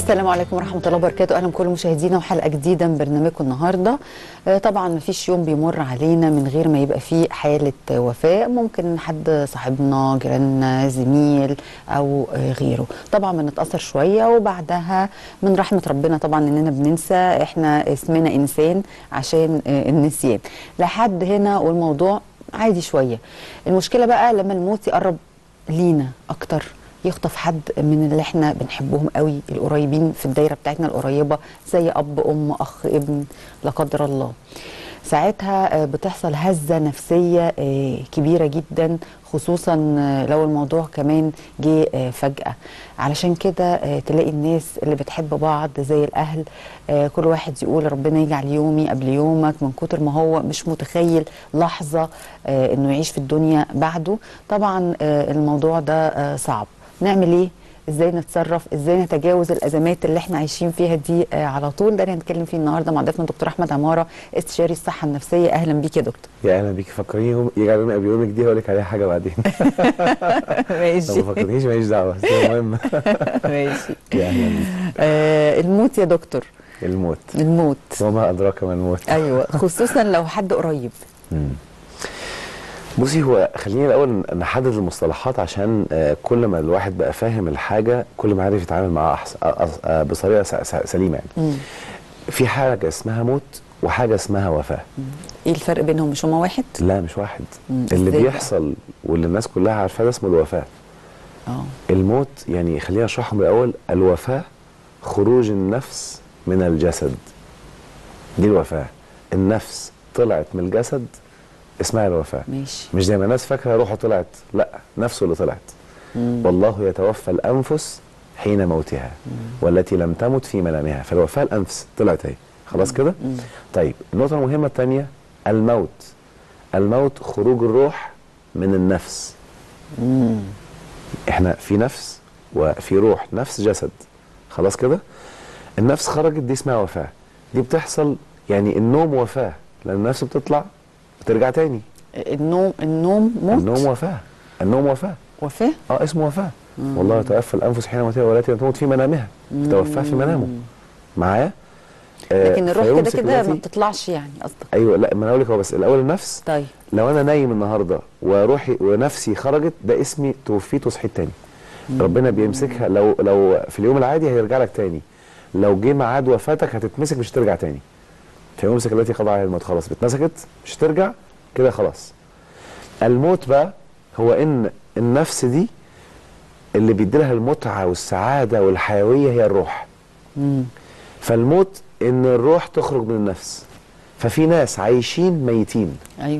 السلام عليكم ورحمة الله وبركاته أهلا بكل مشاهدينا وحلقة جديدة من برنامجكم النهاردة آه، طبعا مفيش يوم بيمر علينا من غير ما يبقى فيه حالة آه، وفاة ممكن حد صاحبنا جيراننا زميل أو آه، غيره طبعا بنتأثر شوية وبعدها من رحمة ربنا طبعا إننا بننسى إحنا اسمنا إنسان عشان آه، النسيان لحد هنا والموضوع عادي شوية المشكلة بقى لما الموت يقرب لينا أكتر يخطف حد من اللي احنا بنحبهم قوي القريبين في الدايره بتاعتنا القريبه زي اب ام اخ ابن لا قدر الله ساعتها آه، بتحصل هزه نفسيه آه، كبيره جدا خصوصا آه، لو الموضوع كمان جه آه، فجاه علشان كده آه، تلاقي الناس اللي بتحب بعض زي الاهل آه، كل واحد يقول ربنا يجعل يومي قبل يومك من كتر ما هو مش متخيل لحظه آه، انه يعيش في الدنيا بعده طبعا آه، الموضوع ده آه، صعب نعمل ايه ازاي نتصرف ازاي نتجاوز الازمات اللي احنا عايشين فيها دي آه على طول ده اللي هنتكلم فيه النهارده مع ضيفنا دكتور احمد عماره استشاري الصحه النفسيه اهلا بيك يا دكتور يا اهلا بيكي فكريني يوم يجعل يومي قبل يومك دي هقول لك عليها حاجه بعدين لو ماشي ما فكرتنيش ماليش دعوه بس هي مهمه ماشي يا اهلا بيك آه الموت يا دكتور الموت الموت وما ادراك ما الموت ايوه خصوصا لو حد قريب مم. بصي هو خليني الاول نحدد المصطلحات عشان آه، كل ما الواحد بقى فاهم الحاجه كل ما عارف يتعامل معاها احسن آه، آه، بطريقه س- س- سليمه يعني مم. في حاجه اسمها موت وحاجه اسمها وفاه ايه الفرق بينهم مش هما واحد لا مش واحد مم، اللي إزاي بقى؟ بيحصل واللي الناس كلها عارفاه ده اسمه الوفاه اه الموت يعني خلينا اشرحهم الاول الوفاه خروج النفس من الجسد دي الوفاه النفس طلعت من الجسد اسمها الوفاه ماشي مش زي ما الناس فاكره روحه طلعت لا نفسه اللي طلعت مم. والله يتوفى الانفس حين موتها والتي لم تمت في منامها فالوفاه الانفس طلعت اهي خلاص كده مم. طيب النقطه المهمه الثانيه الموت الموت خروج الروح من النفس مم. احنا في نفس وفي روح نفس جسد خلاص كده النفس خرجت دي اسمها وفاه دي بتحصل يعني النوم وفاه لان النفس بتطلع بترجع تاني النوم النوم موت النوم وفاه النوم وفاه وفاه اه اسمه وفاه والله يتوفى الانفس حين موتها والتي لم تموت في منامها توفاها في منامه معايا آه، لكن الروح كده فيمسك كده ما التي- بتطلعش يعني قصدك ايوه لا ما انا اقول لك هو بس الاول النفس طيب لو انا نايم النهارده وروحي ونفسي خرجت ده اسمي توفيت وصحيت تاني ربنا بيمسكها لو لو في اليوم العادي هيرجع لك تاني لو جه ميعاد وفاتك هتتمسك مش هترجع تاني فيمسك التي قضى عليها الموت خلاص اتمسكت مش هترجع كده خلاص الموت بقى هو ان النفس دي اللي بيدي لها المتعه والسعاده والحيويه هي الروح مم. فالموت ان الروح تخرج من النفس ففي ناس عايشين ميتين ايوه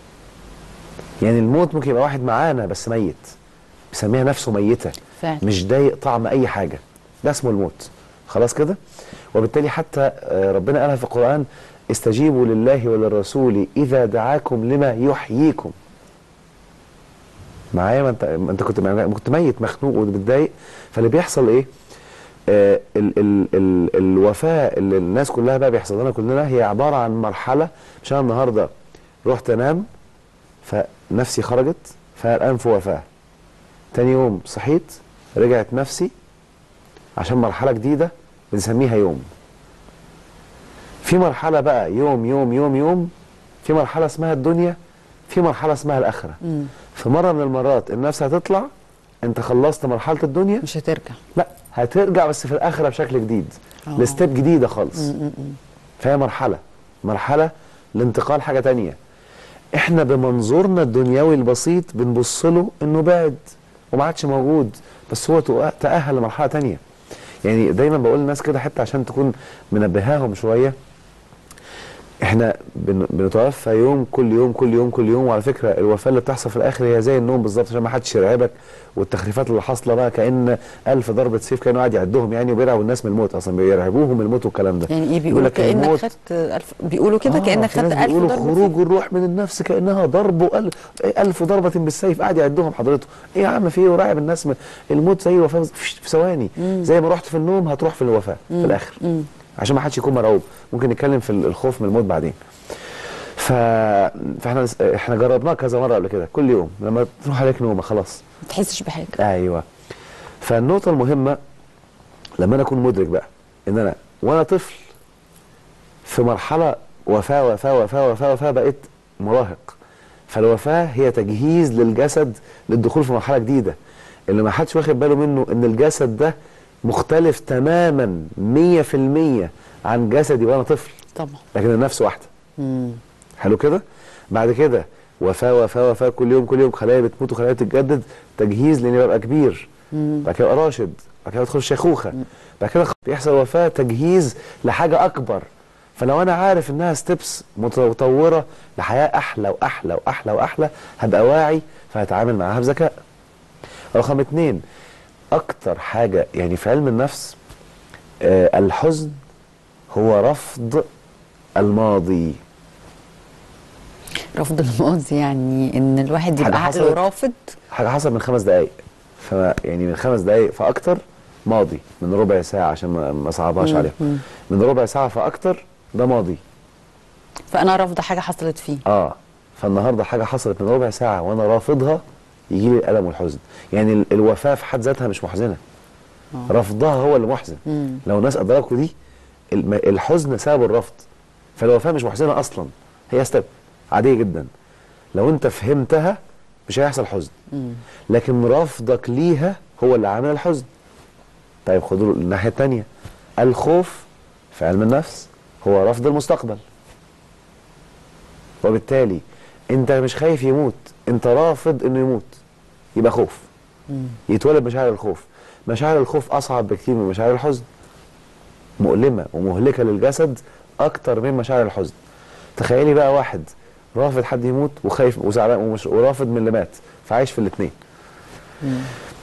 يعني الموت ممكن يبقى واحد معانا بس ميت بيسميها نفسه ميتة فعلا مش ضايق طعم أي حاجة ده اسمه الموت خلاص كده وبالتالي حتى آه، ربنا قالها في القرآن استجيبوا لله وللرسول إذا دعاكم لما يحييكم معايا ما انت ما انت كنت ما كنت ميت مخنوق ومتضايق فاللي بيحصل ايه آه ال ال ال الوفاه اللي الناس كلها بقى بيحصل لنا كلنا هي عباره عن مرحله مش انا النهارده رحت انام فنفسي خرجت فالان في وفاه تاني يوم صحيت رجعت نفسي عشان مرحله جديده بنسميها يوم في مرحله بقى يوم يوم يوم يوم في مرحله اسمها الدنيا في مرحله اسمها الاخره مم. في مره من المرات النفس هتطلع انت خلصت مرحله الدنيا مش هترجع لا هترجع بس في الاخره بشكل جديد آه. لستيب جديده خالص مم، مم، مم. فهي مرحله مرحله لانتقال حاجه تانية احنا بمنظورنا الدنيوي البسيط بنبص له انه بعد وما عادش موجود بس هو تؤ- تاهل لمرحله تانية يعني دايما بقول للناس كده حتى عشان تكون منبهاهم شويه احنا بن- بنتوفى يوم كل يوم كل يوم كل يوم وعلى فكره الوفاه اللي بتحصل في الاخر هي زي النوم بالظبط عشان ما حدش يرعبك والتخريفات اللي حاصله بقى كان ألف ضربه سيف كانوا قاعد يعدهم يعني وبيرعبوا الناس من الموت اصلا بيرعبوهم من الموت والكلام ده يعني ايه يقول بيقولوا لك كانك الموت- خدت الف بيقولوا كده آه، كانك في ناس خدت الف بيقولوا ضربه خروج سيف. الروح من النفس كانها ضرب ألف, ألف ضربه بالسيف قاعد يعدهم حضرته ايه يا عم في ايه وراعب الناس من الموت زي الوفاه في في ثواني زي ما رحت في النوم هتروح في الوفاه في الاخر مم. عشان ما حدش يكون مرعوب ممكن نتكلم في الخوف من الموت بعدين ف... فاحنا احنا جربناها كذا مره قبل كده كل يوم لما تروح عليك نومه خلاص ما تحسش بحاجه ايوه فالنقطه المهمه لما انا اكون مدرك بقى ان انا وانا طفل في مرحله وفاه وفاه وفاه وفاه وفاه بقيت مراهق فالوفاه هي تجهيز للجسد للدخول في مرحله جديده اللي ما حدش واخد باله منه ان الجسد ده مختلف تماما 100% عن جسدي وانا طفل طبعا لكن النفس واحده مم. حلو كده بعد كده وفاه وفاه وفاه كل يوم كل يوم خلايا بتموت وخلايا بتتجدد تجهيز لاني ببقى كبير مم. بعد كده ابقى راشد بعد كده ادخل شيخوخه بعد كده بيحصل وفاه تجهيز لحاجه اكبر فلو انا عارف انها ستيبس متطوره لحياه احلى واحلى واحلى واحلى هبقى واعي فهتعامل معاها بذكاء رقم اتنين اكتر حاجه يعني في علم النفس آه الحزن هو رفض الماضي رفض الماضي يعني ان الواحد حاجة يبقى عقله حصلت؟ رافض حاجه حصلت من خمس دقائق ف يعني من خمس دقائق فاكتر ماضي من ربع ساعه عشان ما ما صعبهاش مم، عليهم مم. من ربع ساعه فاكتر ده ماضي فانا رافضه حاجه حصلت فيه اه فالنهارده حاجه حصلت من ربع ساعه وانا رافضها يجي لي الالم والحزن يعني ال- الوفاه في حد ذاتها مش محزنه آه. رفضها هو اللي محزن مم. لو الناس ادركوا دي الم- الحزن سبب الرفض فالوفاه مش محزنه اصلا هي ستيب عاديه جدا لو انت فهمتها مش هيحصل حزن مم. لكن رفضك ليها هو اللي عامل الحزن طيب خدوا الناحيه الثانيه الخوف في علم النفس هو رفض المستقبل وبالتالي انت مش خايف يموت انت رافض انه يموت يبقى خوف مم. يتولد مشاعر الخوف مشاعر الخوف اصعب بكتير من مشاعر الحزن مؤلمه ومهلكه للجسد اكتر من مشاعر الحزن تخيلي بقى واحد رافض حد يموت وخايف وزعلان ومش ورافض من اللي مات فعايش في الاثنين مم.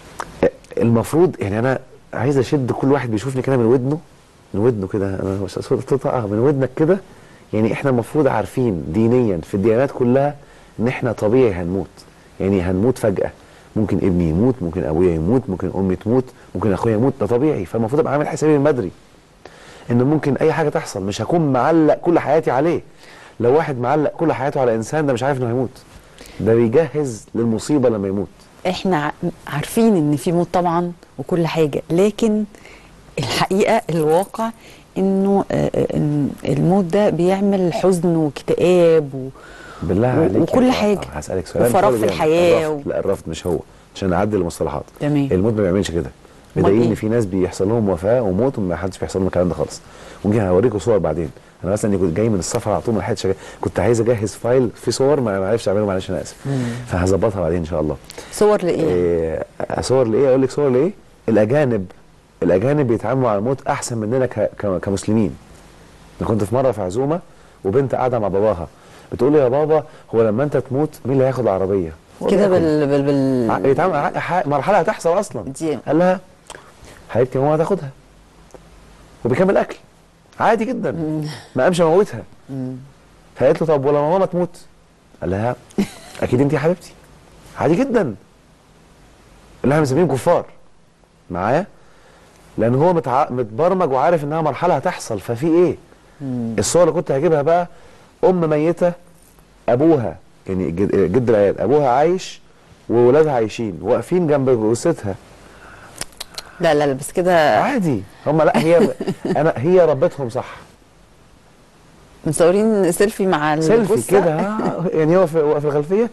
المفروض يعني انا عايز اشد كل واحد بيشوفني كده من ودنه من ودنه كده انا مش صوت اه من ودنك كده يعني احنا المفروض عارفين دينيا في الديانات كلها ان احنا طبيعي هنموت يعني هنموت فجأة ممكن ابني يموت ممكن ابويا يموت ممكن امي تموت ممكن اخويا يموت ده طبيعي فالمفروض ابقى عامل حسابي من بدري ان ممكن اي حاجه تحصل مش هكون معلق كل حياتي عليه لو واحد معلق كل حياته على انسان ده مش عارف انه هيموت ده بيجهز للمصيبه لما يموت احنا ع- عارفين ان في موت طبعا وكل حاجه لكن الحقيقه الواقع انه آه، آه، إن الموت ده بيعمل حزن واكتئاب و... بالله و- عليك وكل يا- حاجة. هسألك سؤال وفراغ مش هو اللي في بيعمل. الحياة الرفض. و- لا الرفض مش هو عشان نعدل المصطلحات تمام. الموت ما بيعملش كده أمال بدليل ان إيه؟ في ناس بيحصل لهم وفاه وموت وما حدش بيحصل لهم الكلام ده خالص ممكن هوريكم صور بعدين انا مثلا كنت جاي من السفر على طول ما لحقتش أجي- كنت عايز اجهز فايل في صور ما ما عرفتش اعمله معلش انا اسف فهظبطها بعدين ان شاء الله صور لايه؟ إيه صور لايه اقول لك صور لايه الاجانب الاجانب بيتعاملوا على الموت احسن مننا ك- ك- كمسلمين انا كنت في مره في عزومه وبنت قاعده مع باباها بتقول له يا بابا هو لما انت تموت مين اللي هياخد العربيه هو كده بياخد. بال بال, بال... ع- يتعامل ع- ح- مرحله هتحصل اصلا دي قال لها حبيبتي ماما هتاخدها وبيكمل اكل عادي جدا ما قامش اموتها مم. فقالت له طب ولما ماما تموت قال لها اكيد انت يا حبيبتي عادي جدا اللي احنا بنسميهم كفار معايا لان هو متع... متبرمج وعارف انها مرحله هتحصل ففي ايه مم. الصور اللي كنت هجيبها بقى ام ميته ابوها يعني جد, جد العيال ابوها عايش وولادها عايشين واقفين جنب جثتها لا لا لا بس كده عادي هم لا هي انا هي ربتهم صح متصورين سيلفي مع سيلفي الجثة؟ كده آه، يعني هو في, هو في الخلفيه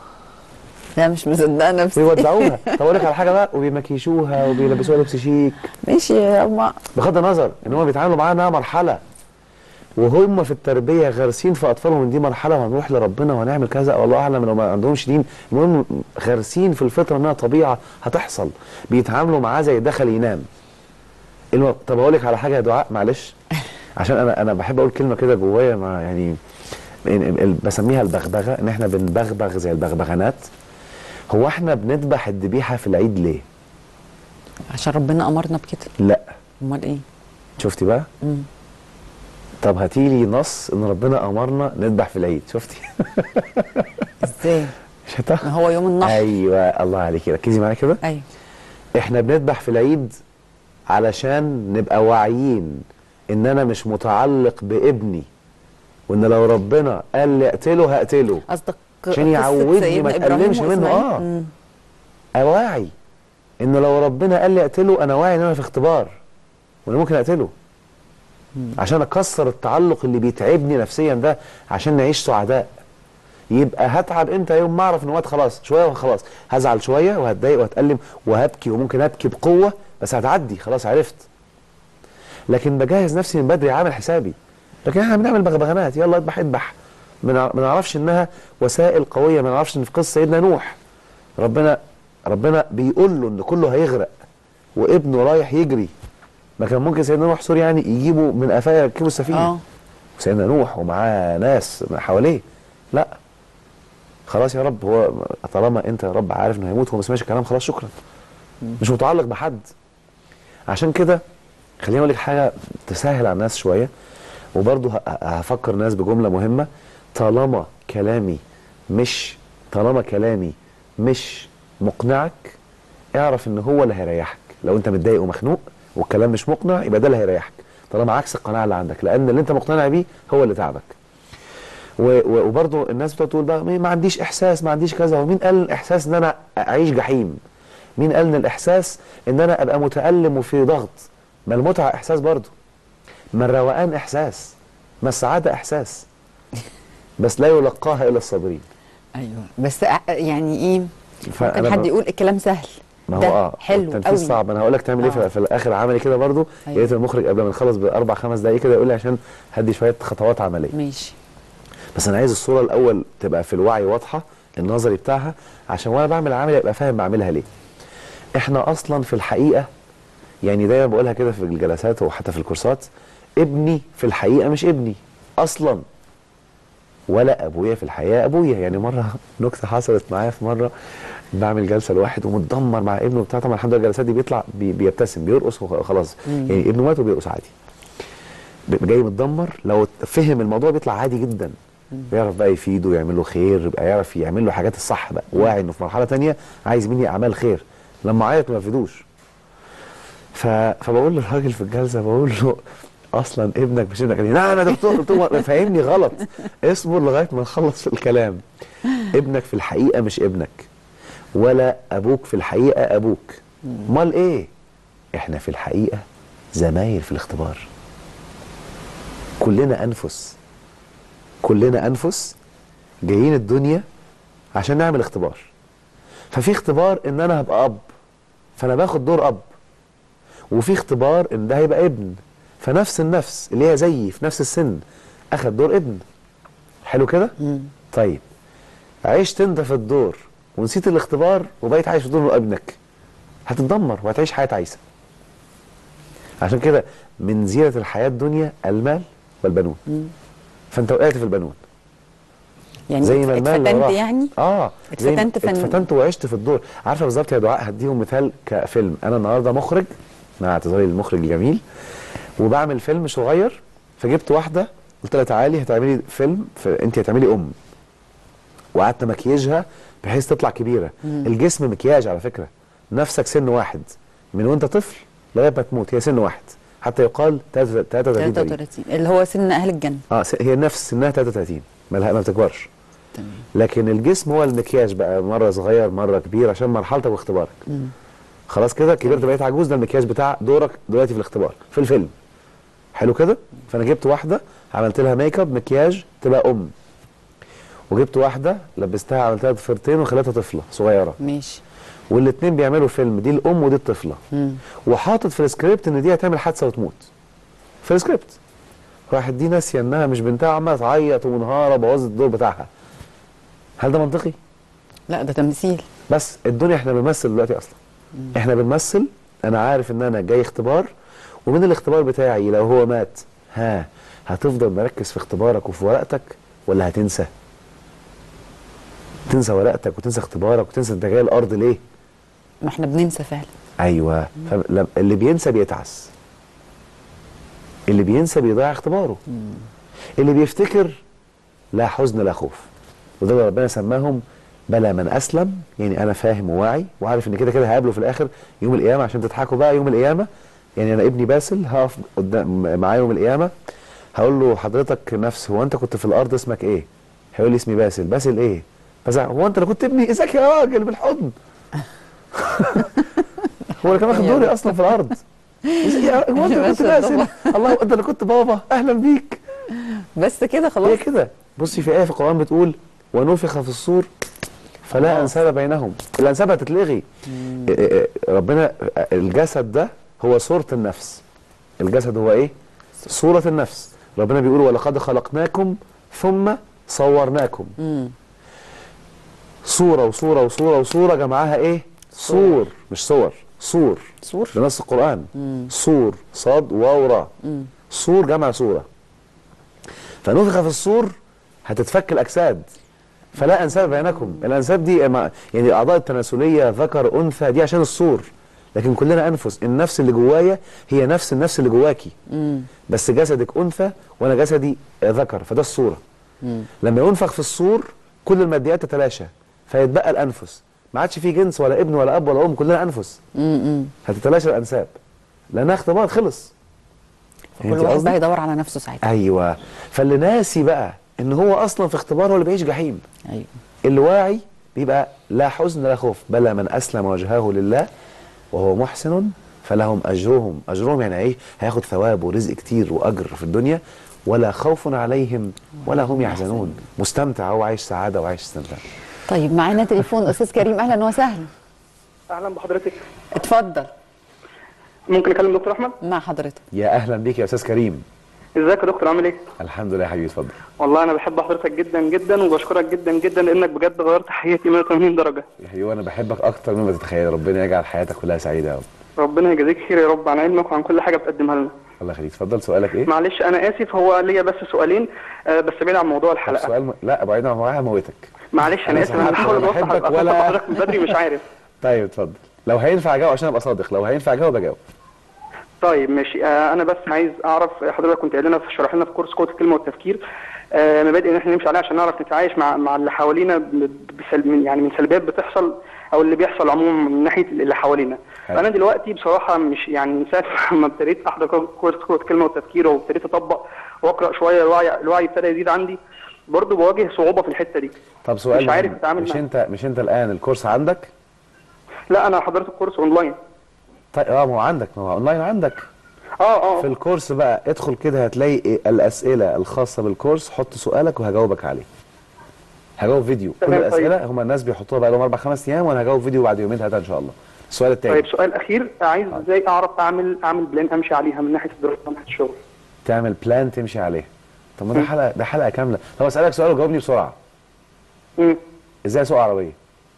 لا مش مصدقه نفسي بيودعوها طب اقول لك على حاجه بقى وبيمكيشوها وبيلبسوها لبس شيك ماشي يا أما بغض النظر ان هم بيتعاملوا معاها انها مرحله وهم في التربيه غارسين في اطفالهم ان دي مرحله وهنروح لربنا وهنعمل كذا والله اعلم لو ما عندهمش دين المهم غارسين في الفطره انها طبيعه هتحصل بيتعاملوا معاه زي دخل ينام الم... طب اقول لك على حاجه يا دعاء معلش عشان انا انا بحب اقول كلمه كده جوايا مع يعني ال- ال- بسميها البغبغه ان احنا بنبغبغ زي البغبغانات هو احنا بنذبح الذبيحه في العيد ليه؟ عشان ربنا امرنا بكده لا امال ايه؟ شفتي بقى؟ مم. طب هاتي لي نص ان ربنا امرنا نذبح في العيد شفتي ازاي؟ شفتها ما هو يوم النحر ايوه الله عليكي ركزي معايا كده ايوه احنا بنذبح في العيد علشان نبقى واعيين ان انا مش متعلق بابني وان لو ربنا قال لي اقتله هقتله قصدك عشان قصة يعودني سيدنا ما إبراهيم يتقلمش منه، وإسماعيل؟ آه. مم. اواعي ان لو ربنا قال لي اقتله انا واعي ان انا في اختبار وانا ممكن اقتله عشان اكسر التعلق اللي بيتعبني نفسيا ده عشان نعيش سعداء يبقى هتعب امتى يوم ما اعرف ان وقت خلاص شويه وخلاص هزعل شويه وهتضايق وهتألم وهبكي وممكن ابكي بقوه بس هتعدي خلاص عرفت لكن بجهز نفسي من بدري عامل حسابي لكن احنا بنعمل بغبغانات يلا اذبح اذبح ما نع- ما نعرفش انها وسائل قويه ما نعرفش ان في قصه سيدنا نوح ربنا ربنا بيقول له ان كله هيغرق وابنه رايح يجري ما كان ممكن سيدنا نوح سوري يعني يجيبوا من قفاه يركبوا السفينه اه وسيدنا نوح ومعاه ناس حواليه لا خلاص يا رب هو طالما انت يا رب عارف انه هيموت وما سمعش الكلام خلاص شكرا مش متعلق بحد عشان كده خليني اقول لك حاجه تسهل على الناس شويه وبرضه ه- هفكر الناس بجمله مهمه طالما كلامي مش طالما كلامي مش مقنعك اعرف ان هو اللي هيريحك لو انت متضايق ومخنوق والكلام مش مقنع يبقى ده اللي هيريحك طالما عكس القناعه اللي عندك لان اللي انت مقتنع بيه هو اللي تعبك و- و- وبرضه الناس بتقعد تقول بقى ما عنديش احساس ما عنديش كذا ومين قال الاحساس ان انا اعيش جحيم مين قال ان الاحساس ان انا ابقى متالم وفي ضغط ما المتعه احساس برضه ما الروقان احساس ما السعاده احساس بس لا يلقاها الا الصابرين ايوه بس أ- يعني ايه فأنا ممكن حد ب- يقول الكلام سهل ما هو ده اه حلو التنفيذ قوي صعب انا هقول لك تعمل ايه آه. في, في الاخر عملي كده برضه أيوة. يا ريت المخرج قبل ما نخلص باربع خمس دقائق كده يقول لي عشان هدي شويه خطوات عمليه ماشي بس انا عايز الصوره الاول تبقى في الوعي واضحه النظري بتاعها عشان وانا بعمل العمليه ابقى فاهم بعملها ليه احنا اصلا في الحقيقه يعني دايما بقولها كده في الجلسات وحتى في الكورسات ابني في الحقيقه مش ابني اصلا ولا ابويا في الحقيقه ابويا يعني مره نكته حصلت معايا في مره بعمل جلسه لواحد ومتدمر مع ابنه بتاع طبعا الحمد لله الجلسات دي بيطلع بي بيبتسم بيرقص وخلاص يعني ابنه مات وبيرقص عادي ب- جاي متدمر لو فهم الموضوع بيطلع عادي جدا بيعرف بقى يفيده ويعمل له خير يبقى يعرف يعمل له حاجات الصح بقى واعي انه في مرحله تانية عايز مني اعمال خير لما عيط ما يفيدوش ف... فبقول للراجل في الجلسه بقول له اصلا ابنك مش ابنك قال لي نعم يا دكتور قلت له فاهمني غلط اصبر لغايه ما نخلص في الكلام ابنك في الحقيقه مش ابنك ولا ابوك في الحقيقه ابوك امال ايه احنا في الحقيقه زمايل في الاختبار كلنا انفس كلنا انفس جايين الدنيا عشان نعمل اختبار ففي اختبار ان انا هبقى اب فانا باخد دور اب وفي اختبار ان ده هيبقى ابن فنفس النفس اللي هي زيي في نفس السن اخد دور ابن حلو كده طيب عشت انت في الدور ونسيت الاختبار وبقيت عايش في دور ابنك هتتدمر وهتعيش حياه تعيسه عشان كده من زينه الحياه الدنيا المال والبنون فانت وقعت في البنون يعني زي ما المال اتفتنت راح. يعني اه زي ما اتفتنت فن- اتفتنت وعشت في الدور عارفه بالظبط يا دعاء هديهم مثال كفيلم انا النهارده مخرج مع اعتذاري للمخرج الجميل وبعمل فيلم صغير فجبت واحده قلت لها تعالي هتعملي فيلم في انت هتعملي ام وقعدت مكياجها بحيث تطلع كبيره الجسم مكياج على فكره نفسك سن واحد من وانت طفل لغايه ما تموت هي سن واحد حتى يقال 33 تقريبا 33 اللي هو سن اهل الجنه اه س- هي نفس سنها 33 ما لها- ما بتكبرش تمام لكن الجسم هو المكياج بقى مره صغير مره كبير عشان مرحلتك واختبارك خلاص كده كبرت بقيت عجوز ده المكياج بتاع دورك دلوقتي في الاختبار في الفيلم حلو كده فانا جبت واحده عملت لها ميك اب مكياج تبقى ام وجبت واحده لبستها عملت لها ضفيرتين وخليتها طفله صغيره ماشي والاثنين بيعملوا فيلم دي الام ودي الطفله وحاطط في السكريبت ان دي هتعمل حادثه وتموت في السكريبت راحت دي ناسيه انها مش بنتها عماله تعيط ومنهاره بوظت الدور بتاعها هل ده منطقي؟ لا ده تمثيل بس الدنيا احنا بنمثل دلوقتي اصلا احنا بنمثل انا عارف ان انا جاي اختبار ومن الاختبار بتاعي لو هو مات ها هتفضل مركز في اختبارك وفي ورقتك ولا هتنسى تنسى ورقتك وتنسى اختبارك وتنسى انت جاي الارض ليه ما احنا بننسى فعلا ايوه فلم- اللي بينسى بيتعس اللي بينسى بيضيع اختباره اللي بيفتكر لا حزن لا خوف وده اللي ربنا سماهم بلى من اسلم يعني انا فاهم وواعي وعارف ان كده كده هقابله في الاخر يوم القيامه عشان تضحكوا بقى يوم القيامه يعني انا ابني باسل هقف قدام معاه يوم القيامه هقول له حضرتك نفس هو انت كنت في الارض اسمك ايه؟ هيقول لي اسمي باسل باسل ايه؟ بس هو انت اللي كنت ابني ازيك يا راجل بالحضن هو اللي كان واخد دوري اصلا في الارض يا هو انت بس كنت ناسي بابا. الله انت اللي كنت بابا اهلا بيك بس كده هي خلاص كده بصي في ايه في القران بتقول ونفخ في الصور فلا خلاص. انساب بينهم الانساب هتتلغي إيه إيه ربنا الجسد ده هو صورة النفس الجسد هو ايه صورة النفس ربنا بيقول ولقد خلقناكم ثم صورناكم مم. صورة وصورة وصورة وصورة جمعها ايه صور مش صور صور صور ده نص القرآن مم. صور صاد واو را مم. صور جمع صورة فنفخ في الصور هتتفك الأجساد فلا أنساب بينكم الأنساب دي ما- يعني الأعضاء التناسلية ذكر أنثى دي عشان الصور لكن كلنا أنفس النفس اللي جوايا هي نفس النفس اللي جواكي مم. بس جسدك أنثى وأنا جسدي ذكر فده الصورة مم. لما ينفخ في الصور كل الماديات تتلاشى فيتبقى الأنفس ما عادش في جنس ولا ابن ولا أب ولا أم كلنا أنفس مم. مم. هتتلاشى الأنساب لأنها اختبار خلص كل فهمتي واحد قصدي؟ بقى يدور على نفسه ساعتها ايوه فاللي ناسي بقى ان هو اصلا في اختبار هو اللي بيعيش جحيم ايوه الواعي بيبقى لا حزن لا خوف بل من اسلم وجهه لله وهو محسن فلهم اجرهم اجرهم يعني ايه هياخد ثواب ورزق كتير واجر في الدنيا ولا خوف عليهم ولا هم يحزنون مستمتع هو عايش سعاده وعايش استمتاع طيب معانا تليفون استاذ كريم اهلا وسهلا اهلا بحضرتك اتفضل ممكن اكلم دكتور احمد مع حضرتك يا اهلا بيك يا استاذ كريم ازيك يا دكتور عامل ايه الحمد لله يا حبيبي اتفضل والله انا بحب حضرتك جدا جدا وبشكرك جدا جدا لانك بجد غيرت حياتي 180 درجه يا حبيبي انا بحبك اكتر مما تتخيل ربنا يجعل حياتك كلها سعيده يا رب ربنا يجازيك خير يا رب عن علمك وعن كل حاجه بتقدمها لنا الله يخليك اتفضل سؤالك ايه معلش انا اسف هو ليا بس سؤالين آه، بس بعيد عن موضوع طب الحلقه سؤال م... لا بعيدا عن معاها موتك معلش أنا انا اسف انا سمعت بحاول ولا اوضح بحبك أصل ولا- حضرتك من بدري مش عارف طيب اتفضل لو هينفع اجاوب عشان ابقى صادق لو هينفع اجاوب اجاوب طيب ماشي آه انا بس عايز اعرف حضرتك كنت قايل لنا في شرح لنا في كورس قوه الكلمه والتفكير آه مبادئ ان احنا نمشي عليها عشان نعرف نتعايش مع مع اللي حوالينا ب- بسل من يعني من سلبيات بتحصل او اللي بيحصل عموما من ناحيه اللي حوالينا حلو. فانا دلوقتي بصراحه مش يعني من ساعه ما ابتديت احضر كورس قوه الكلمه والتفكير وابتديت اطبق واقرا شويه الوعي الوعي ابتدى يزيد عندي برضه بواجه صعوبه في الحته دي طب سؤال مش عارف مهم. اتعامل مش معاه. انت مش انت الان الكورس عندك لا انا حضرت الكورس اونلاين طيب اه ما هو عندك ما هو اونلاين عندك اه اه في الكورس بقى ادخل كده هتلاقي إيه الاسئله الخاصه بالكورس حط سؤالك وهجاوبك عليه هجاوب فيديو كل تمام، الاسئله هم الناس بيحطوها بقى لهم اربع خمس ايام وانا هجاوب فيديو بعد يومين ثلاثه ان شاء الله السؤال التاني طيب سؤال اخير عايز ازاي اعرف اعمل اعمل بلان امشي عليها من ناحيه الدراسه ومن ناحيه الشغل تعمل بلان تمشي عليه طب ما ده حلقه ده حلقه كامله طب اسالك سؤال وجاوبني بسرعه امم ازاي اسوق عربيه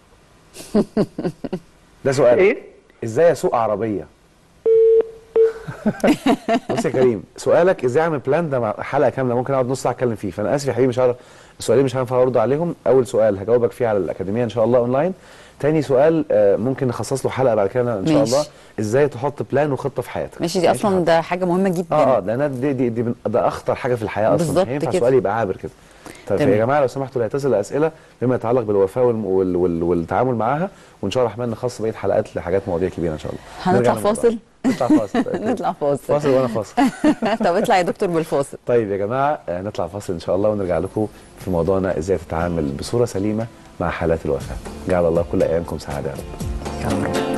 ده سؤال ايه ازاي اسوق عربيه بص يا كريم سؤالك ازاي اعمل بلان ده مع- حلقه كامله ممكن اقعد نص ساعه اتكلم فيه فانا اسف يا حبيبي مش هعرف السؤالين مش هينفع ارد عليهم اول سؤال هجاوبك فيه على الاكاديميه ان شاء الله اونلاين تاني سؤال آه، ممكن نخصص له حلقه بعد كده ان شاء ماشي. الله ازاي تحط بلان وخطه في حياتك ماشي دي اصلا ده حاجه مهمه جدا اه اه ده دي دي, دي من- ده اخطر حاجه في الحياه اصلا بالظبط مش هينفع كده. سؤال يبقى عابر كده طيب تمام. يا جماعه لو سمحتوا لا يتصل الاسئله بما يتعلق بالوفاه والم- وال وال والتعامل معاها وان شاء الله الرحمن نخصص بقيه حلقات لحاجات مواضيع كبيره ان شاء الله هنطلع نرجع للموضوع. فاصل؟ نطلع فاصل طيب. نطلع فاصل فاصل وانا فاصل طب اطلع يا دكتور بالفاصل طيب يا جماعه آه، نطلع فاصل ان شاء الله ونرجع لكم في موضوعنا ازاي تتعامل بصوره سليمه مع حالات الوفاه جعل الله كل ايامكم سعاده يا رب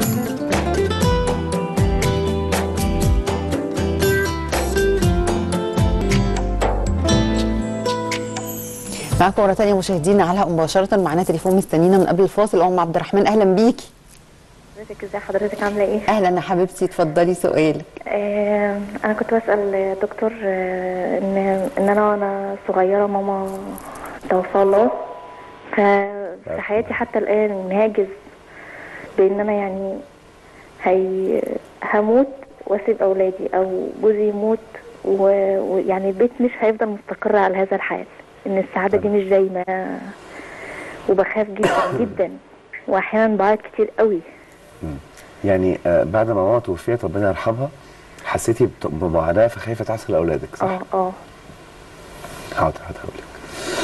معاكم مره ثانيه مشاهدينا على مباشره معانا تليفون مستنينا من قبل الفاصل ام عبد الرحمن اهلا بيكي حضرتك ازي حضرتك عامله ايه؟ اهلا يا حبيبتي اتفضلي سؤالك آه انا كنت بسال دكتور آه ان ان انا وانا صغيره ماما توفى الله ففي حياتي حتى الان هاجز بان انا يعني هي هموت واسيب اولادي او جوزي يموت و- ويعني البيت مش هيفضل مستقر على هذا الحال ان السعاده دي مش دايما وبخاف جدا جدا واحيانا بعيط كتير قوي يعني آه، بعد ما ماما توفيت ربنا يرحمها حسيتي بت- بمعاناه فخايفه تحصل لاولادك صح؟ اه اه حاضر حاضر هقول لك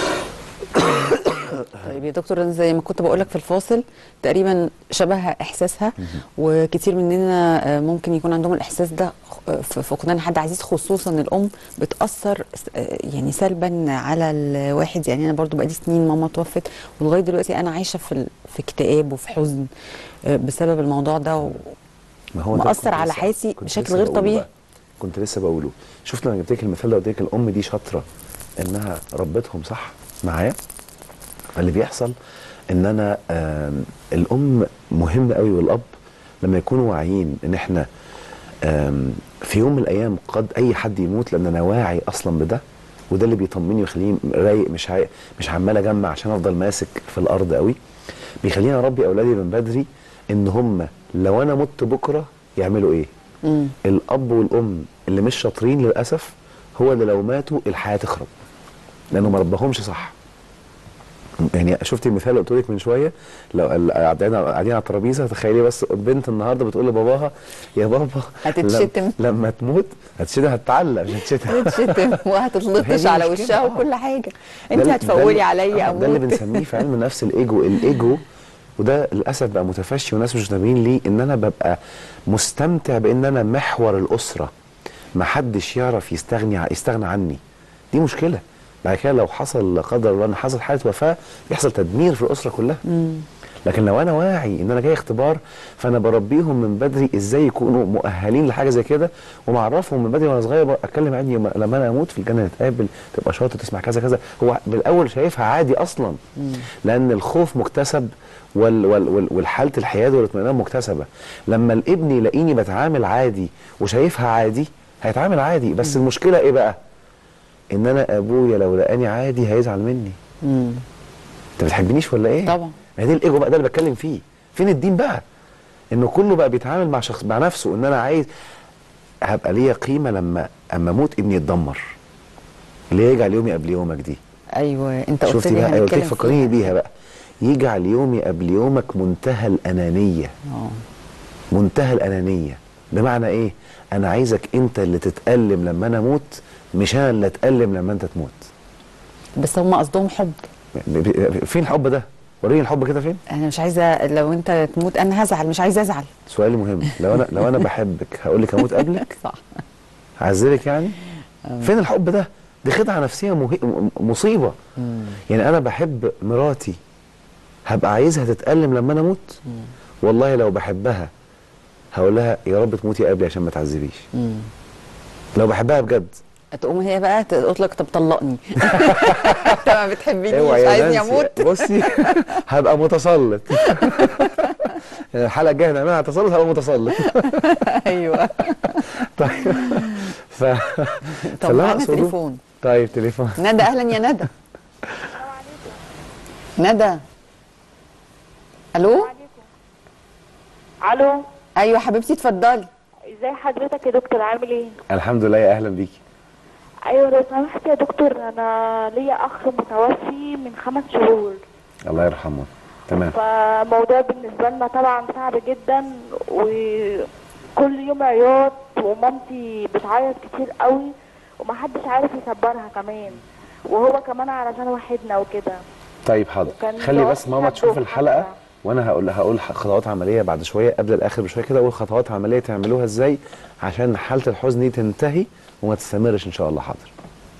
طيب يا دكتور أنا زي ما كنت بقول لك في الفاصل تقريبا شبه احساسها وكتير مننا آه، ممكن يكون عندهم الاحساس ده آه، في فقدان حد عزيز خصوصا الام بتاثر س- آه، يعني سلبا على الواحد يعني انا برضو بقالي سنين ماما توفت ولغايه دلوقتي انا عايشه في ال- في اكتئاب وفي حزن آه، بسبب الموضوع ده و... ما هو ده مأثر كنت على لسه- حياتي كنت بشكل لسه غير بقوله طبيعي بقى. كنت لسه بقوله شفت لما جبت لك المثال ده قلت لك الام دي شاطره انها ربتهم صح معايا فاللي بيحصل ان انا آم، الام مهم قوي والاب لما يكونوا واعيين ان احنا آم، في يوم من الايام قد اي حد يموت لان انا واعي اصلا بده وده اللي بيطمني ويخليني رايق مش عاي... مش عمال اجمع عشان افضل ماسك في الارض قوي بيخليني اربي اولادي من بدري ان هم لو انا مت بكره يعملوا ايه مم. الاب والام اللي مش شاطرين للاسف هو اللي لو ماتوا الحياه تخرب لانه ما ربهمش صح يعني شفتي المثال اللي قلت لك من شويه لو ال- قاعدين قاعدين على الترابيزه تخيلي بس البنت النهارده بتقول لباباها يا بابا هتتشتم. لم- لما تموت هتشتم هتتعلق مش هتشتم هتشتم هي وهتتلطش دي على مشكلة. وشها آه. وكل حاجه ده انت اللي- هتفولي ده عليا اللي- آه، ده اللي اموت بنسميه في علم النفس الايجو الايجو وده للاسف بقى متفشي وناس مش نابهين ليه ان انا ببقى مستمتع بان انا محور الاسره ما حدش يعرف يستغني ع- يستغنى عني دي مشكله بعد كده لو حصل لا قدر الله ان حصل حاله وفاه يحصل تدمير في الاسره كلها لكن لو انا واعي ان انا جاي اختبار فانا بربيهم من بدري ازاي يكونوا مؤهلين لحاجه زي كده ومعرفهم من بدري وانا صغير بقى اتكلم عني يوم- لما انا اموت في الجنه نتقابل تبقى شاطر تسمع كذا كذا هو بالاول شايفها عادي اصلا لان الخوف مكتسب وال وال وال والحاله الحياد والاطمئنان مكتسبه لما الابن يلاقيني بتعامل عادي وشايفها عادي هيتعامل عادي بس المشكله ايه بقى ان انا ابويا لو لقاني عادي هيزعل مني مم. انت بتحبنيش ولا ايه طبعا. ما دي الايجو بقى ده اللي بتكلم فيه فين الدين بقى انه كله بقى بيتعامل مع شخص مع نفسه ان انا عايز هبقى ليا قيمه لما اما اموت ابني يتدمر اللي هي يجعل يومي قبل يومك دي ايوه انت قلت شفتي لي بقى قلت لك هنتكلم فكريني فيها. بيها بقى يجعل يومي قبل يومك منتهى الانانيه اه منتهى الانانيه بمعنى ايه انا عايزك انت اللي تتالم لما انا اموت مش انا اللي اتالم لما انت تموت بس هم قصدهم حب ب- ب- فين الحب ده وريني الحب كده فين انا مش عايزه لو انت تموت انا هزعل مش عايزه ازعل سؤال مهم لو انا لو انا بحبك هقول لك اموت قبلك صح هعذبك يعني فين الحب ده دي خدعه نفسيه مه... م- مصيبه يعني انا بحب مراتي هبقى عايزها تتألم لما انا اموت والله لو بحبها هقول لها يا رب تموتي قبلي عشان ما تعذبيش مم. لو بحبها بجد تقوم هي بقى تقول لك طب طلقني انت ما بتحبنيش اوعى يا عايزني نانسي. اموت بصي هبقى متسلط الحلقه الجايه هنعملها تسلط هبقى متسلط ايوه طيب ف طب فاللي أنا معانا أقصده- تليفون طيب تليفون ندى اهلا يا ندى ندى الو الو ايوه حبيبتي اتفضلي ازاي حضرتك يا دكتور عامل ايه الحمد لله يا اهلا بيكي ايوه لو سمحت يا دكتور انا ليا اخ متوفي من خمس شهور الله يرحمه تمام فالموضوع بالنسبه لنا طبعا صعب جدا وكل يوم عياط ومامتي بتعيط كتير قوي ومحدش عارف يصبرها كمان وهو كمان علشان وحدنا وكده طيب حاضر وكان خلي له بس ماما حد تشوف وحد. الحلقه وانا هقول هقول خطوات عمليه بعد شويه قبل الاخر بشويه كده اقول خطوات عمليه تعملوها ازاي عشان حاله الحزن دي تنتهي وما تستمرش ان شاء الله حاضر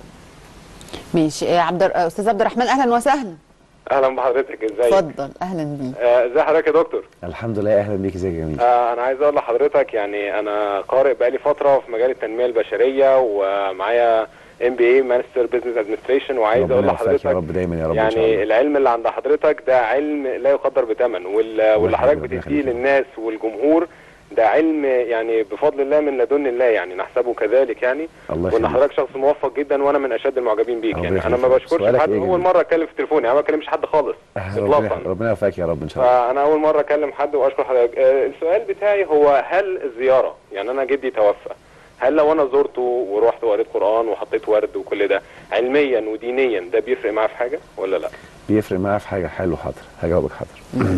ماشي إيه عبد الر- استاذ عبد الرحمن اهلا وسهلا اهلا بحضرتك ازيك اتفضل اهلا بيك آه، ازي حضرتك يا دكتور الحمد لله اهلا بيكي ازيك يا جميل آه، انا عايز اقول لحضرتك يعني انا قارئ بقالي فتره في مجال التنميه البشريه ومعايا ام بي اي ماستر بزنس ادمنستريشن وعايز ربنا اقول يوفقك لحضرتك يا رب دايما يا رب ان شاء يعني الله العلم اللي عند حضرتك ده علم لا يقدر بثمن وال- واللي يخليك، حضرتك ربنا بتديه يخليك. للناس والجمهور ده علم يعني بفضل الله من لدن الله يعني نحسبه كذلك يعني الله وان يخليك. حضرتك شخص موفق جدا وانا من اشد المعجبين بيك ربنا يعني انا يخليك. ما بشكرش سؤالك حد إيه يا اول جميل؟ مره اتكلم في التليفون يعني ما بكلمش حد خالص ربنا اطلاقا ربنا يوفقك يا رب ان شاء الله فانا اول مره اكلم حد واشكر حضرتك آه، السؤال بتاعي هو هل الزياره يعني انا جدي توفى هل لو انا زرته ورحت وقريت قران وحطيت ورد وكل ده علميا ودينيا ده بيفرق معاه في حاجه ولا لا بيفرق معايا في حاجه حلو حاضر هجاوبك حاضر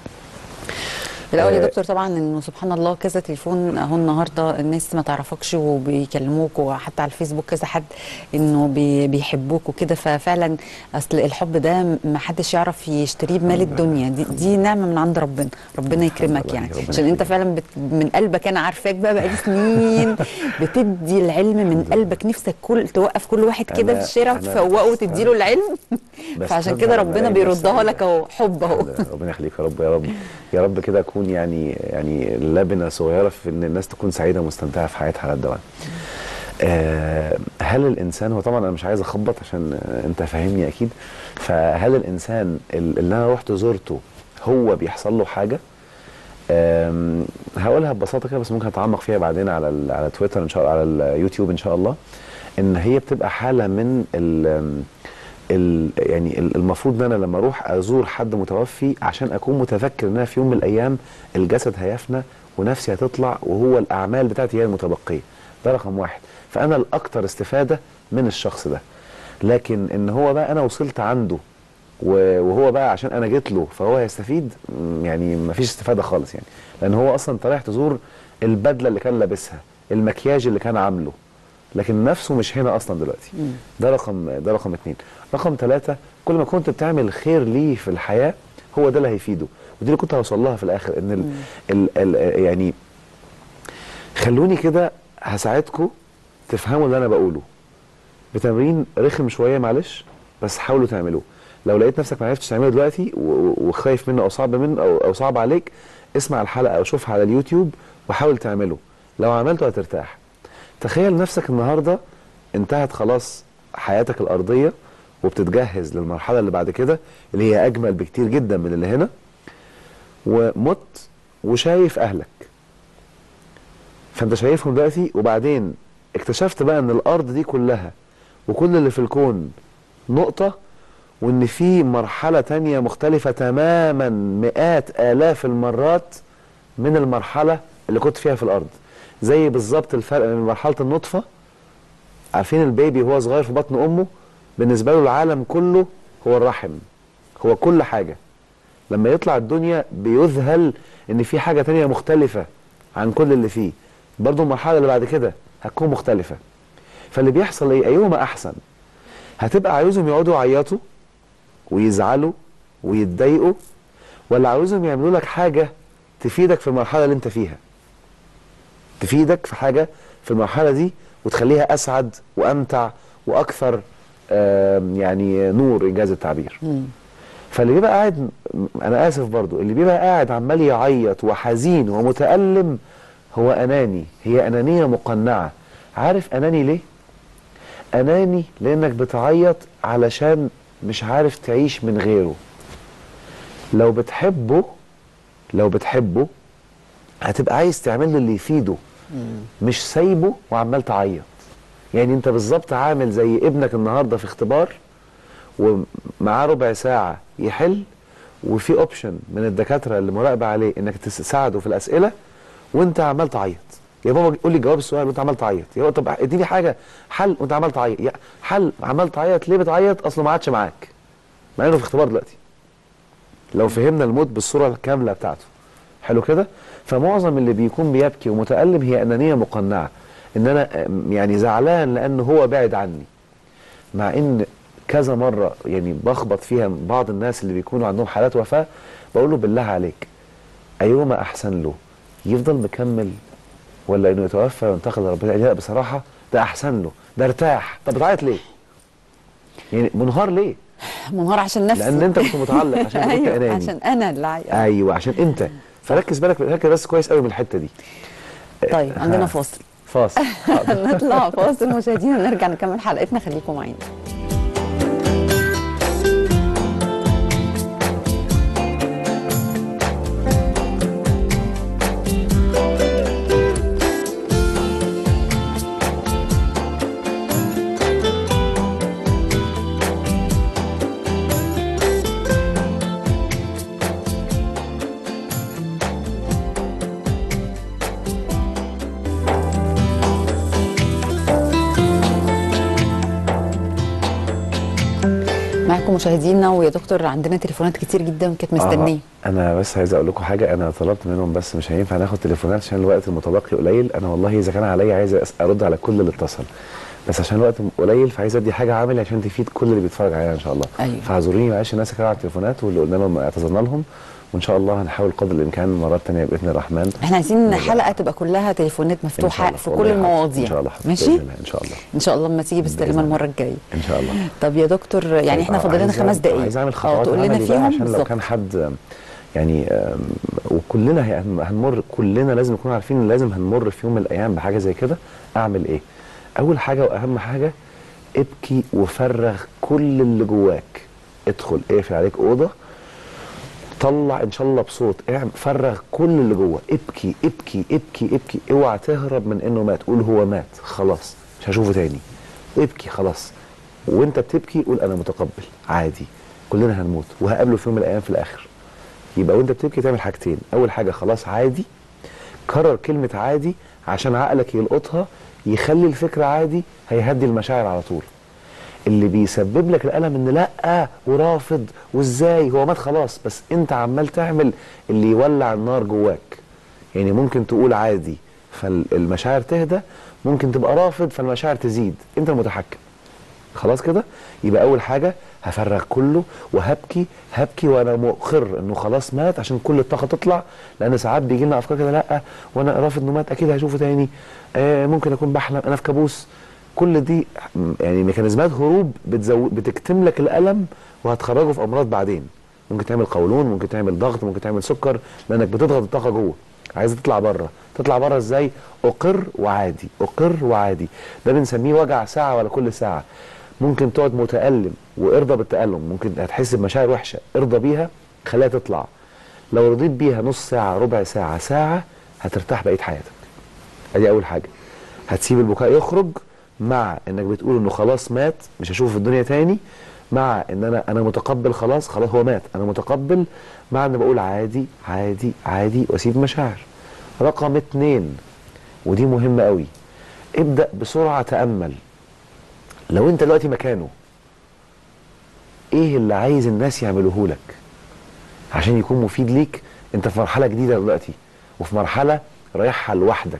الاول يا آه. دكتور طبعا انه سبحان الله كذا تليفون اهو النهارده الناس ما تعرفكش وبيكلموك وحتى على الفيسبوك كذا حد انه بي بيحبوك وكده ففعلا اصل الحب ده ما حدش يعرف يشتريه بمال الدنيا دي, دي نعمه من عند ربنا ربنا يكرمك لله، يعني ربنا عشان انت يخليك. فعلا بت من قلبك انا عارفاك بقى بقالي سنين بتدي العلم من قلبك نفسك كل توقف كل واحد كده أنا- في الشارع أنا تفوقه وتديله العلم بس فعشان تظهر كده ربنا الملايين بيردها السعيدة. لك اهو حب اهو ربنا يخليك يا رب يا رب يا رب كده اكون تكون يعني يعني لبنه صغيره في ان الناس تكون سعيده ومستمتعه في حياتها على الدوام. آه، هل الانسان هو طبعا انا مش عايز اخبط عشان آه، انت فاهمني اكيد فهل الانسان ال- اللي انا رحت زرته هو بيحصل له حاجه آم، هقولها ببساطه كده بس ممكن اتعمق فيها بعدين على ال- على تويتر ان شاء الله على اليوتيوب ان شاء الله ان هي بتبقى حاله من ال ال يعني ال- المفروض ان انا لما اروح ازور حد متوفي عشان اكون متذكر ان انا في يوم من الايام الجسد هيفنى ونفسي هتطلع وهو الاعمال بتاعتي هي المتبقيه ده رقم واحد فانا الاكثر استفاده من الشخص ده لكن ان هو بقى انا وصلت عنده و- وهو بقى عشان انا جيت له فهو هيستفيد م، يعني ما فيش استفاده خالص يعني لان هو اصلا انت رايح تزور البدله اللي كان لابسها المكياج اللي كان عامله لكن نفسه مش هنا اصلا دلوقتي ده رقم ده رقم اتنين رقم ثلاثة كل ما كنت بتعمل خير ليه في الحياه هو ده اللي هيفيده ودي اللي كنت هوصل لها في الاخر ان ال ال ال يعني خلوني كده هساعدكم تفهموا اللي انا بقوله بتمرين رخم شويه معلش بس حاولوا تعملوه لو لقيت نفسك ما عرفتش تعمله دلوقتي و- و- وخايف منه او صعب منه او او صعب عليك اسمع الحلقه او شوفها على اليوتيوب وحاول تعمله لو عملته هترتاح تخيل نفسك النهارده انتهت خلاص حياتك الارضيه وبتتجهز للمرحله اللي بعد كده اللي هي اجمل بكتير جدا من اللي هنا ومت وشايف اهلك فانت شايفهم دلوقتي وبعدين اكتشفت بقى ان الارض دي كلها وكل اللي في الكون نقطة وان في مرحلة تانية مختلفة تماما مئات الاف المرات من المرحلة اللي كنت فيها في الارض زي بالظبط الفرق بين مرحلة النطفة عارفين البيبي وهو صغير في بطن امه بالنسبة له العالم كله هو الرحم هو كل حاجة لما يطلع الدنيا بيذهل ان في حاجة تانية مختلفة عن كل اللي فيه برضو المرحلة اللي بعد كده هتكون مختلفة فاللي بيحصل ايه ايهما احسن هتبقى عايزهم يقعدوا يعيطوا ويزعلوا ويتضايقوا ولا عاوزهم يعملوا لك حاجة تفيدك في المرحلة اللي انت فيها تفيدك في حاجة في المرحلة دي وتخليها اسعد وامتع واكثر آم، يعني نور انجاز التعبير فاللي بيبقى قاعد انا اسف برضو اللي بيبقى قاعد عمال يعيط وحزين ومتألم هو اناني هي انانية مقنعة عارف اناني ليه اناني لانك بتعيط علشان مش عارف تعيش من غيره لو بتحبه لو بتحبه هتبقى عايز تعمل له اللي يفيده مش سايبه وعمال تعيط يعني انت بالظبط عامل زي ابنك النهارده في اختبار ومعاه ربع ساعه يحل وفي اوبشن من الدكاتره اللي مراقبه عليه انك تساعده في الاسئله وانت عمال تعيط يا بابا قول لي جواب السؤال وانت عمال تعيط يا بابا طب اديني حاجه حل وانت عمال تعيط يا حل عمال تعيط ليه بتعيط اصله ما عادش معاك مع انه في اختبار دلوقتي لو فهمنا الموت بالصوره الكامله بتاعته حلو كده فمعظم اللي بيكون بيبكي ومتالم هي انانيه مقنعه ان انا أم، يعني زعلان لان هو بعد عني مع ان كذا مره يعني بخبط فيها بعض الناس اللي بيكونوا عندهم حالات وفاه بقول له بالله عليك ايهما احسن له يفضل مكمل ولا انه يتوفى وينتقل لربنا لا بصراحه ده احسن له ده ارتاح طب بتعيط ليه؟ يعني منهار ليه؟ منهار عشان نفسي لان انت كنت متعلق عشان كنت ايوه اناني عشان انا اللي عايقة. ايوه عشان انت فركز بالك ركز بس كويس قوي من الحته دي طيب عندنا ها. فاصل فاصل حاضر. نطلع فاصل مشاهدينا ونرجع نكمل حلقتنا خليكم معانا معاكم مشاهدينا ويا دكتور عندنا تليفونات كتير جدا كانت مستنيه آه انا بس عايز اقول لكم حاجه انا طلبت منهم بس مش هينفع ناخد تليفونات عشان الوقت المتبقي قليل انا والله اذا كان عليا عايز أس- ارد على كل اللي اتصل بس عشان الوقت قليل فعايز ادي حاجه عامل عشان تفيد كل اللي بيتفرج علينا ان شاء الله أيوة. فاعذروني معلش الناس اللي كانوا على التليفونات واللي قلنا لهم اعتذرنا لهم وان شاء الله هنحاول قدر الامكان مرات تانية باذن الرحمن احنا عايزين والله. حلقه تبقى كلها تليفونات إن شاء مفتوحه الله. في والله كل حاضر. المواضيع ان شاء الله حاضر. ماشي بإذن الله. ان شاء الله ان شاء الله لما تيجي بستلمها بإذن الله. المره الجايه ان شاء الله طب يا دكتور يعني طيب، احنا فاضل لنا عايز خمس أعمل- دقائق عايز اعمل اه خطوات تقول لنا عملي بقى فيهم عشان لو بالظبط كان حد يعني آم، وكلنا هي- هنمر كلنا لازم نكون عارفين ان لازم هنمر في يوم من الايام بحاجه زي كده اعمل ايه اول حاجه واهم حاجه ابكي وفرغ كل اللي جواك ادخل اقفل عليك اوضه طلع ان شاء الله بصوت اعمل فرغ كل اللي جوه ابكي ابكي ابكي ابكي اوعى تهرب من انه مات قول هو مات خلاص مش هشوفه تاني ابكي خلاص وانت بتبكي قول انا متقبل عادي كلنا هنموت وهقابله في يوم من الايام في الاخر يبقى وانت بتبكي تعمل حاجتين اول حاجه خلاص عادي كرر كلمه عادي عشان عقلك يلقطها يخلي الفكره عادي هيهدي المشاعر على طول اللي بيسبب لك الالم ان لا ورافض وازاي هو مات خلاص بس انت عمال تعمل اللي يولع النار جواك يعني ممكن تقول عادي فالمشاعر تهدى ممكن تبقى رافض فالمشاعر تزيد انت المتحكم خلاص كده يبقى اول حاجه هفرغ كله وهبكي هبكي وانا مقر انه خلاص مات عشان كل الطاقه تطلع لان ساعات بيجي لنا افكار كده لا وانا رافض انه مات اكيد هشوفه تاني آه ممكن اكون بحلم انا في كابوس كل دي م- يعني ميكانيزمات هروب بتزو... بتكتم لك الالم وهتخرجه في امراض بعدين ممكن تعمل قولون ممكن تعمل ضغط ممكن تعمل سكر لانك بتضغط الطاقه جوه عايزه تطلع بره تطلع بره ازاي اقر وعادي اقر وعادي ده بنسميه وجع ساعه ولا كل ساعه ممكن تقعد متالم وارضى بالتالم ممكن هتحس بمشاعر وحشه ارضى بيها خليها تطلع لو رضيت بيها نص ساعه ربع ساعه ساعه هترتاح بقيه حياتك ادي اول حاجه هتسيب البكاء يخرج مع انك بتقول انه خلاص مات مش هشوفه في الدنيا تاني مع ان انا انا متقبل خلاص خلاص هو مات انا متقبل مع ان بقول عادي عادي عادي واسيب مشاعر رقم اتنين ودي مهمة قوي ابدأ بسرعة تأمل لو انت دلوقتي مكانه ايه اللي عايز الناس يعملوه لك عشان يكون مفيد ليك انت في مرحلة جديدة دلوقتي وفي مرحلة رايحها لوحدك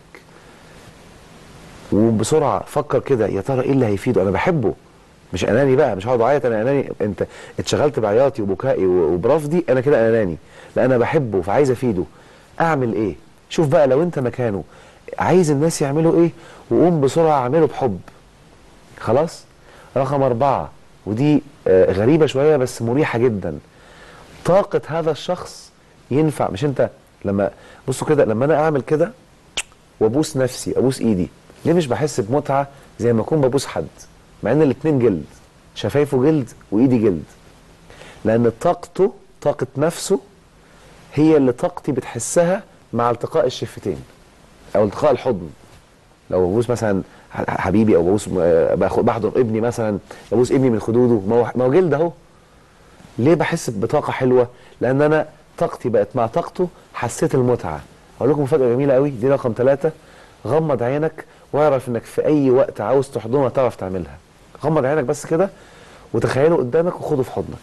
وبسرعه فكر كده يا ترى ايه اللي هيفيده انا بحبه مش اناني بقى مش هقعد اعيط انا اناني انت اتشغلت بعياطي وبكائي و- وبرفضي انا كده اناني لا انا بحبه فعايز افيده اعمل ايه شوف بقى لو انت مكانه عايز الناس يعملوا ايه وقوم بسرعه اعمله بحب خلاص رقم أربعة ودي آه، غريبة شوية بس مريحة جدا طاقة هذا الشخص ينفع مش انت لما بصوا كده لما انا اعمل كده وابوس نفسي ابوس ايدي ليه مش بحس بمتعه زي ما اكون ببوس حد مع ان الاتنين جلد شفايفه جلد وايدي جلد لان طاقته طاقه نفسه هي اللي طاقتي بتحسها مع التقاء الشفتين او التقاء الحضن لو ببوس مثلا ح- حبيبي او ببوس آه، باخد- بحضن ابني مثلا ببوس ابني من خدوده ما هو ما هو جلد اهو ليه بحس بطاقه حلوه لان انا طاقتي بقت مع طاقته حسيت المتعه اقول لكم مفاجاه جميله قوي دي رقم ثلاثة غمض عينك واعرف انك في اي وقت عاوز تحضنه هتعرف تعملها غمض عينك بس كده وتخيله قدامك وخده في حضنك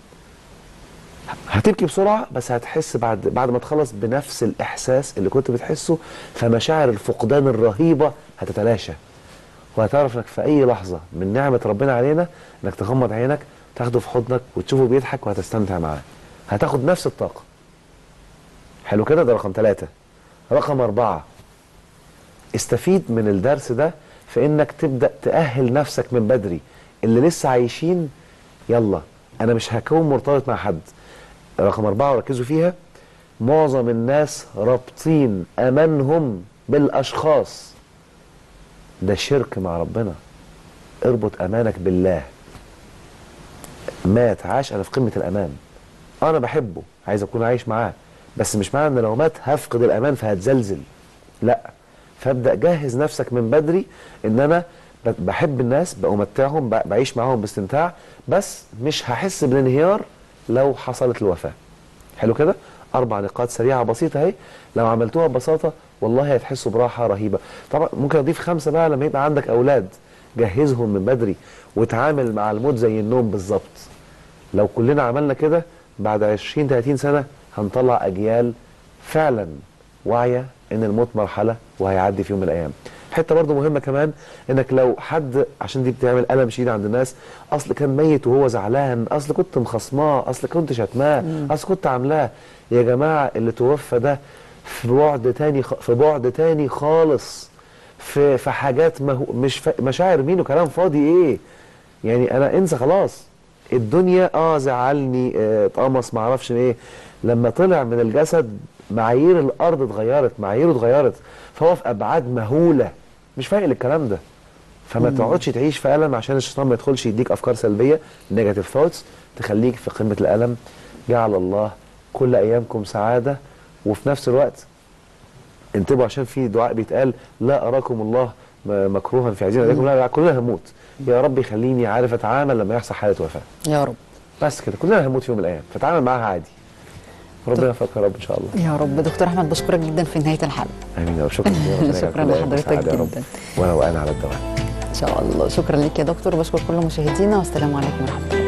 هتبكي بسرعه بس هتحس بعد بعد ما تخلص بنفس الاحساس اللي كنت بتحسه فمشاعر الفقدان الرهيبه هتتلاشى وهتعرف انك في اي لحظه من نعمه ربنا علينا انك تغمض عينك تاخده في حضنك وتشوفه بيضحك وهتستمتع معاه هتاخد نفس الطاقه حلو كده ده رقم ثلاثة رقم أربعة استفيد من الدرس ده في انك تبدأ تأهل نفسك من بدري اللي لسه عايشين يلا انا مش هكون مرتبط مع حد رقم أربعة وركزوا فيها معظم الناس رابطين أمانهم بالأشخاص ده شرك مع ربنا اربط أمانك بالله مات عاش أنا في قمة الأمان أنا بحبه عايز أكون عايش معاه بس مش معنى إن لو مات هفقد الأمان فهتزلزل لا فابدأ جهز نفسك من بدري إن أنا ب- بحب الناس بأمتعهم ب- بعيش معاهم باستمتاع بس مش هحس بالانهيار لو حصلت الوفاة حلو كده اربع نقاط سريعه بسيطه اهي لو عملتوها ببساطه والله هتحسوا براحه رهيبه طبعا ممكن اضيف خمسه بقى لما يبقى عندك اولاد جهزهم من بدري وتعامل مع الموت زي النوم بالظبط لو كلنا عملنا كده بعد 20 30 سنه هنطلع اجيال فعلا واعيه ان الموت مرحله وهيعدي في يوم من الايام حته برضه مهمه كمان انك لو حد عشان دي بتعمل الم شديد عند الناس اصل كان ميت وهو زعلان اصل كنت مخصماه اصل كنت شتماه اصل كنت عاملاه يا جماعه اللي توفى ده في بعد تاني خ... في بعد تاني خالص في في حاجات ما هو مش ف... مشاعر مين وكلام فاضي ايه يعني انا انسى خلاص الدنيا اه زعلني آه، اتقمص ما اعرفش ايه لما طلع من الجسد معايير الارض اتغيرت معاييره اتغيرت فهو في ابعاد مهوله مش فايق للكلام ده فما تقعدش تعيش في الم عشان الشيطان ما يدخلش يديك افكار سلبيه نيجاتيف ثوتس تخليك في قمه الالم جعل الله كل ايامكم سعاده وفي نفس الوقت انتبهوا عشان في دعاء بيتقال لا اراكم الله م- مكروها في عزينا عليكم لا كلنا هنموت يا رب يخليني عارف اتعامل لما يحصل حاله وفاه يا رب بس كده كلنا هنموت في يوم من الايام فتعامل معاها عادي ربنا يوفقك يا رب ان شاء الله يا رب دكتور احمد بشكرك جدا في نهايه الحلقه امين يا رب شكرا جزيلا ربنا يجعل شكراً كل أيامكم لحضرتك سعادة يا رب. جداً. وانا وانا على الدوام ان شاء الله شكرا لك يا دكتور وبشكر كل مشاهدينا والسلام عليكم ورحمه الله